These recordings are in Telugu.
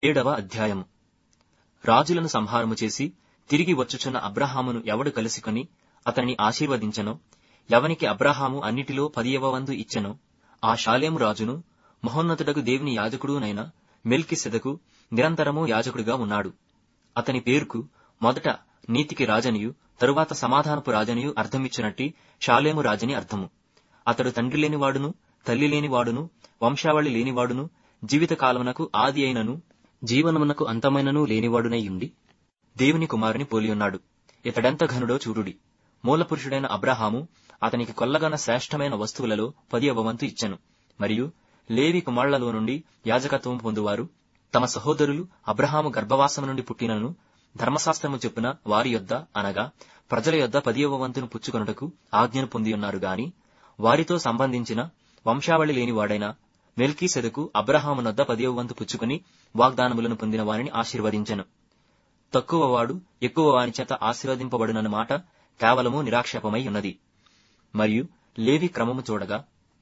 ఏడవ అధ్యాయము రాజులను సంహారము చేసి తిరిగి వచ్చుచున్న అబ్రహామును ఎవడు కలుసుకొని అతనిని ఆశీర్వదించెనో ఎవనికి అబ్రహాము అన్నిటిలో పదియవ వంతు ఇచ్చెనో ఆ షాలేము రాజును మహోన్నతుడకు దేవుని యాజకుడునైన మెల్కిసెదకు నిరంతరము యాజకుడుగా ఉన్నాడు అతని పేరుకు మొదట నీతికి రాజనియు తరువాత సమాధానపు రాజనియు అర్థమిచ్చినట్టి షాలేము రాజని అర్థము అతడు తండ్రి లేనివాడును తల్లి లేనివాడును వంశావళి లేనివాడును జీవితకాలమునకు ఆది అయినను జీవనమునకు అంతమైనను లేనివాడునై ఉండి దేవుని కుమారుని పోలియున్నాడు ఇతడెంత ఘనుడో చూడుడి మూలపురుషుడైన అబ్రహాము అతనికి కొల్లగన శ్రేష్టమైన వస్తువులలో పదియవ వంతు ఇచ్చెను మరియు లేవి కుమారులలో నుండి యాజకత్వం పొందువారు తమ సహోదరులు అబ్రహాము గర్భవాసము నుండి పుట్టినను ధర్మశాస్త్రము చెప్పున వారి యొద్ద అనగా ప్రజల యొద్ద పదియవ వంతును పుచ్చుకొనుటకు ఆజ్ఞను పొందియున్నారు గాని వారితో సంబంధించిన వంశావళి లేనివాడైన మెల్కీ సెదకు అబ్రహామునొద్ద పదియవ వంతు పుచ్చుకుని వాగ్దానములను పొందిన వారిని ఆశీర్వదించెను తక్కువ వాడు ఎక్కువ వాని చేత ఆశీర్వదింపబడునన్న మాట కేవలము నిరాక్షేపమై ఉన్నది మరియు లేవి క్రమము చూడగా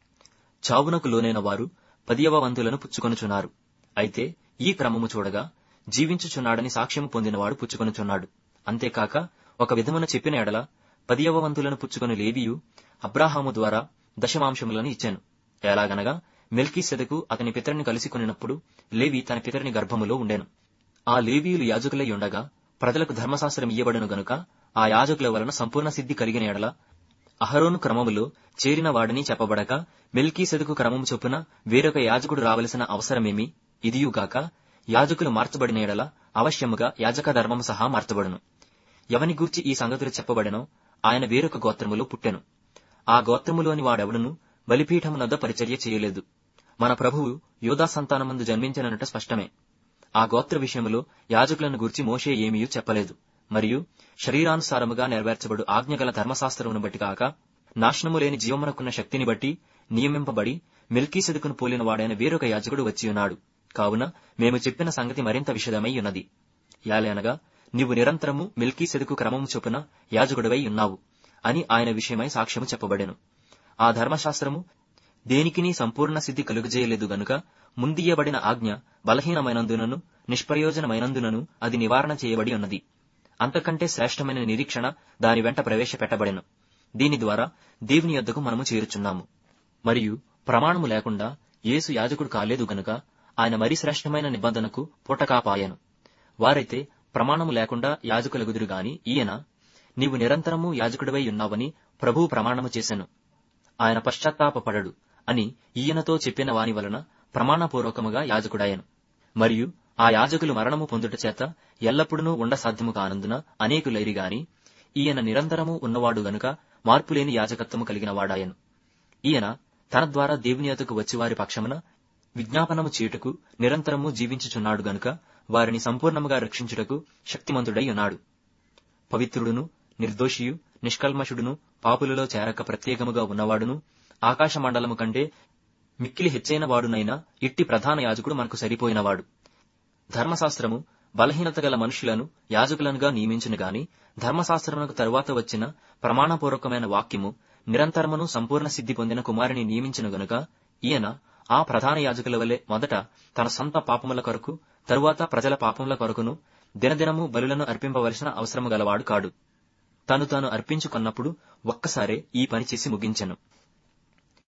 చావునకు లోనైన వారు పదియవ వంతులను పుచ్చుకొనుచున్నారు అయితే ఈ క్రమము చూడగా జీవించుచున్నాడని సాక్ష్యము పొందినవాడు పుచ్చుకొనుచున్నాడు అంతేకాక ఒక విధమున చెప్పిన ఎడల పదియవ వంతులను పుచ్చుకొని లేవియు అబ్రాహాము ద్వారా దశమాంశములను ఇచ్చాను ఎలాగనగా మెల్కీ సెదకు అతని పితరిని కలిసి కొనినప్పుడు లేవి తన పితరిని గర్భములో ఉండెను ఆ లేవీయులు యాజకులై ఉండగా ప్రజలకు ధర్మశాస్త్రం ఇయ్యబడును గనుక ఆ యాజకుల వలన సంపూర్ణ సిద్ధి కలిగిన ఎడల అహరోను క్రమములో చేరిన వాడని చెప్పబడక మెల్కీ సెదుకు క్రమము చొప్పున వేరొక యాజకుడు రావలసిన అవసరమేమి ఇదియుగాక యాజకులు మార్చబడిన ఎడల అవశ్యముగా యాజక ధర్మము సహా మార్చబడును ఎవని గూర్చి ఈ సంగతులు చెప్పబడెనో ఆయన వేరొక గోత్రములో పుట్టెను ఆ గోత్రములోని వాడెవడును బలిపీఠమునొద్ద పరిచర్య చేయలేదు మన ప్రభువు యోధా సంతానమందు జన్మించనట స్పష్టమే ఆ గోత్ర విషయములో యాజకులను గూర్చి మోషే ఏమీయూ చెప్పలేదు మరియు శరీరానుసారముగా నెరవేర్చబడు ఆజ్ఞగల ధర్మశాస్త్రమును బట్టి కాక నాశనము లేని జీవమునకున్న శక్తిని బట్టి నియమింపబడి మిల్కీసెదుకును పోలిన వాడైన వేరొక యాజకుడు వచ్చియున్నాడు కావున మేము చెప్పిన సంగతి మరింత విషదమై ఉన్నది యాలేనగా నీవు నిరంతరము మిల్కీసెదుకు క్రమము చొప్పున యాజకుడివై ఉన్నావు అని ఆయన విషయమై సాక్ష్యము చెప్పబడెను ఆ ధర్మశాస్త్రము దేనికినీ సంపూర్ణ సిద్ధి కలుగజేయలేదు గనుక ముందియ్యబడిన ఆజ్ఞ బలహీనమైనందునను నిష్ప్రయోజనమైనందునను అది నివారణ చేయబడి ఉన్నది అంతకంటే శ్రేష్టమైన నిరీక్షణ దాని వెంట ప్రవేశపెట్టబడెను దీని ద్వారా దేవుని యొద్దకు మనము చేరుచున్నాము మరియు ప్రమాణము లేకుండా యేసు యాజకుడు కాలేదు గనుక ఆయన మరి శ్రేష్టమైన నిబంధనకు పుటకాపాయను వారైతే ప్రమాణము లేకుండా యాజకులగుదురు గాని ఈయన నీవు నిరంతరము యాజకుడివై ఉన్నావని ప్రభువు ప్రమాణము చేసెను ఆయన పశ్చాత్తాపపడడు అని ఈయనతో చెప్పిన వాని వలన ప్రమాణపూర్వకముగా యాజకుడాయను మరియు ఆ యాజకులు మరణము పొందుట చేత ఎల్లప్పుడూ ఉండ సాధ్యము కానందున అనేకులైరి గాని ఈయన నిరంతరము ఉన్నవాడు గనుక మార్పులేని యాజకత్వము కలిగిన వాడాయను ఈయన తన ద్వారా దేవుని యొద్దకు వచ్చివారి పక్షమున విజ్ఞాపనము చేయుటకు నిరంతరము జీవించుచున్నాడు గనుక వారిని సంపూర్ణముగా రక్షించుటకు శక్తిమంతుడై ఉన్నాడు పవిత్రుడును నిర్దోషియు నిష్కల్మషుడును పాపులలో చేరక ప్రత్యేకముగా ఉన్నవాడును ఆకాశ మండలము కంటే మిక్కిలి హెచ్చైన వాడునైనా ఇట్టి ప్రధాన యాజకుడు మనకు సరిపోయినవాడు ధర్మశాస్త్రము బలహీనత గల మనుషులను యాజకులనుగా నియమించును గాని ధర్మశాస్త్రమునకు తరువాత వచ్చిన ప్రమాణపూర్వకమైన వాక్యము నిరంతరమును సంపూర్ణ సిద్ధి పొందిన కుమారుని నియమించును గనుక ఈయన ఆ ప్రధాన యాజకుల వలె మొదట తన సొంత పాపముల కొరకు తరువాత ప్రజల పాపముల కొరకును దినదినము బలులను అర్పింపవలసిన అవసరము గలవాడు కాడు తను తాను అర్పించుకున్నప్పుడు ఒక్కసారే ఈ పని చేసి ముగించెను